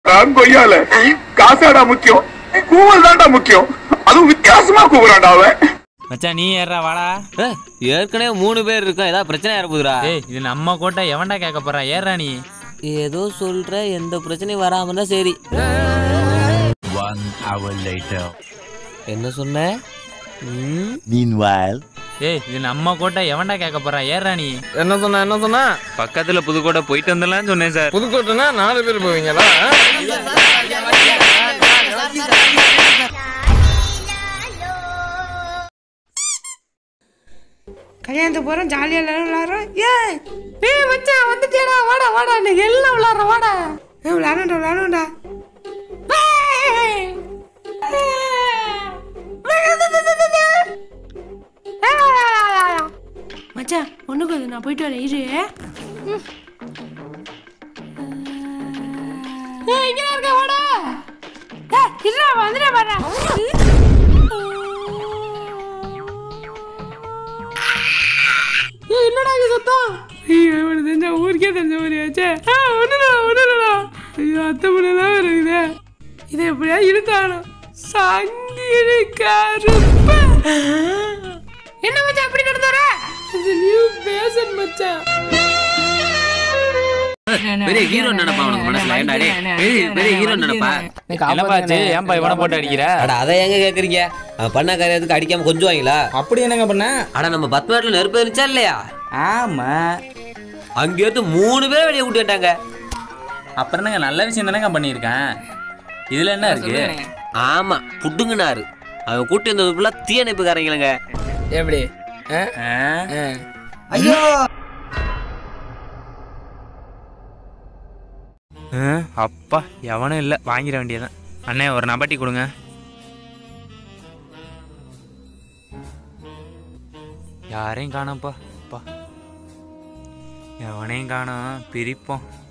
கொய்யால காசாடா முக்கியம் கூவல் தான்டா முக்கியம் அதுவும் வித்தியாசமா கூவுறான்டா அவன் மச்சான் நீ ஏறா வாடா ஏய், ஏற்கனவே மூணு பேர் இருக்கோம் ஏதாவது பிரச்சனை ஏற போகுதுடா ஏய் இது நம்ம கோட்டை எவன்டா கேட்க போறா ஏறா நீ ஏதோ சொல்ற எந்த பிரச்சனையும் வராம இருந்தா சரி என்ன சொன்ன ம், Meanwhile, ஏய் இது நம்ம கோட்டை எவன்டா கேட்க போறா ஏறா நீ என்ன சொன்ன என்ன சொன்ன பக்கத்துல புதுக்கோட்டை போயிட்டு வந்துடலாம்னு சொன்னேன் சார் புதுக்கோட்டைனா நாலு பேர் போவீங்களா கல்யாணத்துக்கு போறோம் ஜாலியா எல்லாரும் விளாடுறோம் ஏய் ஏய் மச்சான் வந்துட்டேடா வாடா வாடா இன்னைக்கு எல்லாம் விளாடுறோம் வாடா ஏய் விளாடுண்டா விளாடுண்டா மச்சான் ஒண்ணுக்கு அது நான் போயிட்டு வரேன் இரு ஏய் இங்க இருக்க வாடா ஏய் இருடா வந்துடா வரேன் ஏய், என்னடா இது சத்தம் ஐயோ இவனு தெரிஞ்ச ஊருக்கே தெரிஞ்ச மாதிரி ஆச்சே ஆ ஒண்ணுடா ஒண்ணுடா ஐயோ அத்தை முன்னெல்லாம் வருது இதை எப்படியா இழுத்தாலும் சங்கிலி கருப்ப என்ன மச்சான் அப்படி நடந்து வர இது நியூ பேசன் மச்சான் பெரிய ஹீரோ நினைப்பா உனக்கு மனசுல ஏன்டா டேய்? பெரிய பெரிய ஹீரோ நினைப்பா என்னப்பாச்சு ஏன்பா இவனை போட்டு அடிக்கிற அட அதை எங்க கேக்குறீங்க அவன் பண்ண காரியத்துக்கு அடிக்காம கொஞ்சம் வாங்களா அப்படி என்னங்க பண்ண அட நம்ம பத்து பேர்ல நெருப்பு இருந்துச்சா இல்லையா ஆமா அங்கேருந்து மூணு பேர் வெளியே கூட்டி விட்டாங்க அப்புறம் என்னங்க நல்ல விஷயம் தானேங்க பண்ணியிருக்கேன் இதுல என்ன இருக்கு ஆமா புட்டுங்கனாரு அவன் கூட்டி வந்தது ஃபுல்லா தீயணைப்புக்காரங்களங்க எப்படி ஆ? ஆ? ஆ. ஆ, அப்பா எவனும் இல்லை வாங்கிட வேண்டியதான் அண்ணே ஒரு நபட்டி கொடுங்க யாரையும் காணோம்ப்பா அப்பா எவனையும் காணோம் பிரிப்போம்